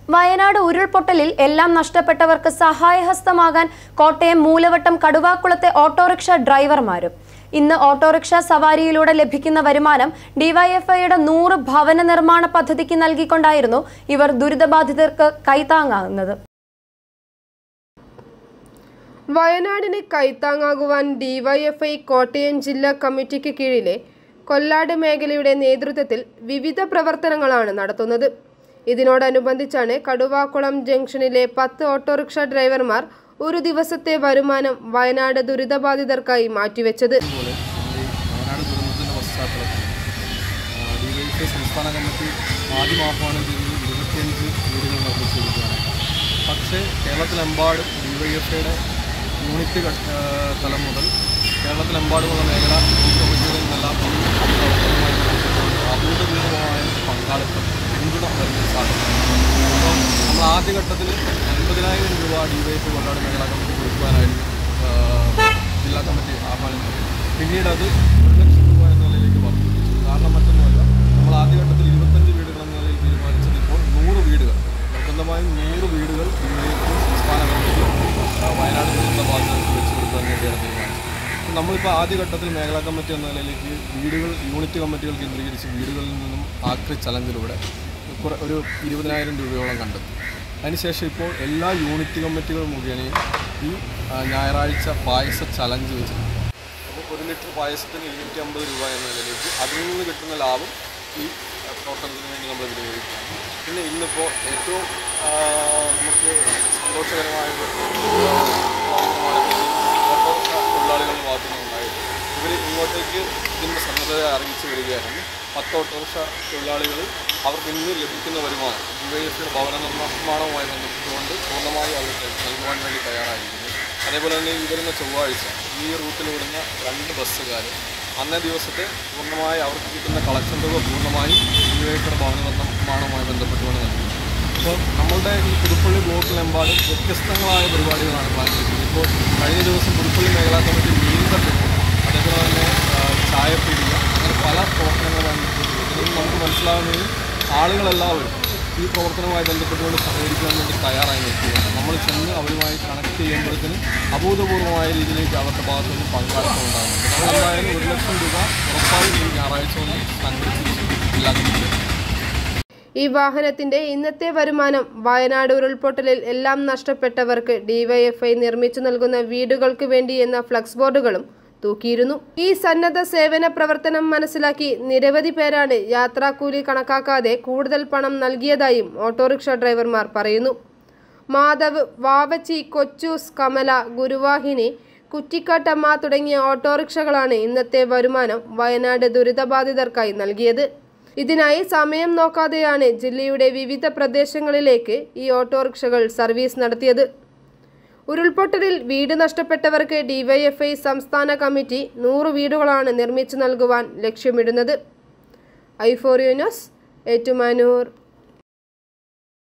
വയനാട് ഉരുൾപൊട്ടലിൽ എല്ലാം നഷ്ടപ്പെട്ടവർക്ക് സഹായഹസ്തമാകാൻ കോട്ടയം മൂലവട്ടം കടുവാക്കുളത്തെ ഓട്ടോറിക്ഷ ഡ്രൈവർമാരും ഇന്ന് ഓട്ടോറിക്ഷ സവാരിയിലൂടെ ലഭിക്കുന്ന വരുമാനം ഡിവൈഎഫ്ഐയുടെ നൂറ് ഭവന നിർമ്മാണ പദ്ധതിക്ക് നൽകിക്കൊണ്ടായിരുന്നു ഇവർ ദുരിതബാധിതർക്ക് കൈത്താങ്ങാകുന്നത് വയനാടിന് കൈത്താങ്ങാകുവാൻ ഡിവൈഎഫ്ഐ കോട്ടയം ജില്ലാ കമ്മിറ്റിക്ക് കീഴിലെ കൊല്ലാട് മേഖലയുടെ നേതൃത്വത്തിൽ വിവിധ പ്രവർത്തനങ്ങളാണ് നടത്തുന്നത് ഇതിനോടനുബന്ധിച്ചാണ് കടുവാക്കുളം ജംഗ്ഷനിലെ പത്ത് ഓട്ടോറിക്ഷ ഡ്രൈവർമാർ ഒരു ദിവസത്തെ വരുമാനം വയനാട് ദുരിതബാധിതർക്കായി മാറ്റിവെച്ചത് പോലെ നമ്മുടെ ഈ വയനാട് ദുരന്തത്തിൻ്റെ പശ്ചാത്തലത്തിൽ ഡിവൈഎഫ്ഐ സംസ്ഥാന കമ്മിറ്റി ആദ്യം ആഹ്വാനം ചെയ്തത് ഇരുപത്തിയഞ്ച് വീടുകൾ നിർമ്മിച്ചിരിക്കുകയാണ് പക്ഷേ കേരളത്തിലെമ്പാടും ഡിവൈഎഫ്ഐയുടെ യൂണിറ്റ് ഘട്ട- ആ, തലം മുതൽ കേരളത്തിലെമ്പാടുമുള്ള മേഖല കമ്മിറ്റികളിൽ നിന്നെല്ലാം ഈ പ്രവർത്തനവുമായി ബന്ധപ്പെട്ട് അഭൂതപൂർവമായ പങ്കാളിത്തം പിന്തുണ വരുന്ന സാഹചര്യം അപ്പോൾ നമ്മൾ ആദ്യഘട്ടത്തിൽ അൻപതിനായിരം രൂപ ഡിവൈഎഫ്ഐ കൊണ്ടാട് മേഖലാ കമ്മിറ്റി കൊടുക്കുവാനായിരുന്നു ആ, ജില്ലാ കമ്മിറ്റി ആഹ്വാനിച്ചത് പിന്നീട് അത് ഒരു ലക്ഷം രൂപ എന്ന നിലയിലേക്ക് വർദ്ധിപ്പിച്ചു കാരണം മറ്റൊന്നുമല്ല നമ്മൾ ആദ്യഘട്ടത്തിൽ ഇരുപത്തഞ്ച് വീടുകൾ എന്ന നിലയിൽ തീരുമാനിച്ചത് ഇപ്പോൾ നൂറ് വീടുകൾ നിർബന്ധമായും നൂറ് വീടുകൾ ഡിവൈഎഫ്ഐ സംസ്ഥാന കമ്മിറ്റി ആ, വയനാട് ദുരന്ത ബാധിതർക്ക് വെച്ച് കൊടുക്കാൻ വേണ്ടിയാണ് തീരുമാനിച്ചത് അപ്പോൾ നമ്മളിപ്പോൾ ആദ്യഘട്ടത്തിൽ മേഖലാ കമ്മിറ്റി എന്ന നിലയിലേക്ക് വീടുകൾ യൂണിറ്റ് കമ്മിറ്റികൾ കേന്ദ്രീകരിച്ച് വീടുകളിൽ നിന്നും ആക്രി ചലഞ്ചിലൂടെ കുറെ ഒരു ഇരുപതിനായിരം രൂപയോളം കണ്ടെത്തി അതിനുശേഷം ഇപ്പോൾ എല്ലാ യൂണിറ്റ് കമ്മിറ്റികൾ മുഖേനയും ഈ ആ, ഞായറാഴ്ച പായസ ചലഞ്ച് വെച്ചിട്ടുണ്ട് നമുക്ക് ഒരു ലിറ്റർ പായസത്തിന് ഇരുന്നൂറ്റി അമ്പത് രൂപ എന്ന നിലയിലേക്ക് അതിൽ നിന്ന് കിട്ടുന്ന ലാഭം ഈ ആ, പ്രവർത്തനത്തിന് വേണ്ടി നമ്മൾ വിനിയോഗിക്കുകയാണ് പിന്നെ ഇന്നിപ്പോൾ ഏറ്റവും ആ, നമുക്ക് സന്തോഷകരമായ ഒരു പ്രവർത്തനമാണ് ഓട്ടോറിക്ഷ തൊഴിലാളികളുടെ ഭാഗത്തു നിന്നുണ്ടായത് ഇവർ ഇങ്ങോട്ടേക്ക് ഇതിൻ്റെ സന്നദ്ധത അറിയിച്ചു വരികയായിരുന്നു പത്ത് ഓട്ടോറിക്ഷ തൊഴിലാളികൾ അവർക്ക് ഇന്ന് ലഭിക്കുന്ന വരുമാനം ഡിവൈഎഫിയുടെ ഭവന നിർമ്മാണവുമായി ബന്ധപ്പെട്ടുകൊണ്ട് പൂർണ്ണമായും അവർ നൽകുവാൻ വേണ്ടി തയ്യാറായിരിക്കുന്നു അതേപോലെ തന്നെ ഈ വരുന്ന ചൊവ്വാഴ്ച ഈ റൂട്ടിൽ വിടുന്ന രണ്ട് ബസ്സുകാർ അന്നേ ദിവസത്തെ പൂർണ്ണമായി അവർക്ക് കിട്ടുന്ന കളക്ഷൻ തുക പൂർണ്ണമായും ഡിവൈഎഫിയുടെ ഭവന നിർമ്മാണവുമായി ബന്ധപ്പെട്ടുകൊണ്ട് നൽകുന്നു അപ്പോൾ നമ്മളുടെ ഈ പുതുപ്പള്ളി ബ്ലോക്കിലെമ്പാടും വ്യത്യസ്തങ്ങളായ പരിപാടികളാണ് പ്ലാൻ ചെയ്തിരിക്കുന്നത് ഇപ്പോൾ കഴിഞ്ഞ ദിവസം പുതുപ്പള്ളി മേഖലാ കമ്മിറ്റി മീൻ തട്ടിപ്പ് അതേപോലെ തന്നെ ആ, ചായപ്പീടിക അങ്ങനെ പല പ്രവർത്തനങ്ങളുമാണ് നടത്തിയിട്ടുള്ളത് ഇതിൽ നിന്ന് നമുക്ക് മനസ്സിലാവുന്നത് ആളുകളെല്ലാവരും ഈ പ്രവർത്തനവുമായി ബന്ധപ്പെട്ടുകൊണ്ട് സഹകരിക്കാൻ വേണ്ടി തയ്യാറായി നിൽക്കുകയാണ് നമ്മൾ ചെന്ന് അവരുമായി കണക്ട് ചെയ്യുമ്പോഴത്തേന് അഭൂതപൂർവമായ രീതിയിലേക്ക് അവരുടെ ഭാഗത്തു നിന്ന് പങ്കാളിത്തം ഉണ്ടാകുന്നുണ്ട് നമ്മൾ എന്തായാലും ഒരു ലക്ഷം രൂപ ഉറപ്പായും ഈ ഞായറാഴ്ച ഒന്ന് സംഘടിപ്പിച്ചിട്ടുണ്ട് ജില്ലാ കമ്മിറ്റി ഈ വാഹനത്തിന്റെ ഇന്നത്തെ വരുമാനം വയനാട് ഉരുൾപൊട്ടലിൽ എല്ലാം നഷ്ടപ്പെട്ടവർക്ക് ഡിവൈഎഫ്ഐ നിർമ്മിച്ചു നൽകുന്ന വീടുകൾക്ക് വേണ്ടി എന്ന ഫ്ലക്സ് ബോർഡുകളും തൂക്കിയിരുന്നു ഈ സന്നദ്ധ സേവന പ്രവർത്തനം മനസ്സിലാക്കി നിരവധി പേരാണ് യാത്രാക്കൂലി കണക്കാക്കാതെ കൂടുതൽ പണം നൽകിയതായും ഓട്ടോറിക്ഷ ഡ്രൈവർമാർ പറയുന്നു മാധവ് വാവച്ചി കൊച്ചൂസ് കമല ഗുരുവാഹിനി കുറ്റിക്കാട്ടമ്മ തുടങ്ങിയ ഓട്ടോറിക്ഷകളാണ് ഇന്നത്തെ വരുമാനം വയനാട് ദുരിതബാധിതർക്കായി നൽകിയത് ഇതിനായി സമയം നോക്കാതെയാണ് ജില്ലയുടെ വിവിധ പ്രദേശങ്ങളിലേക്ക് ഈ ഓട്ടോറിക്ഷകൾ സർവീസ് നടത്തിയത് ഉരുൾപൊട്ടലിൽ വീട് നഷ്ടപ്പെട്ടവർക്ക് ഡിവൈഎഫ്ഐ സംസ്ഥാന കമ്മിറ്റി നൂറ് വീടുകളാണ് നിർമ്മിച്ചു നൽകുവാൻ ലക്ഷ്യമിടുന്നത് ഐഫോറിയോനോസ് ഏറ്റുമാനൂർ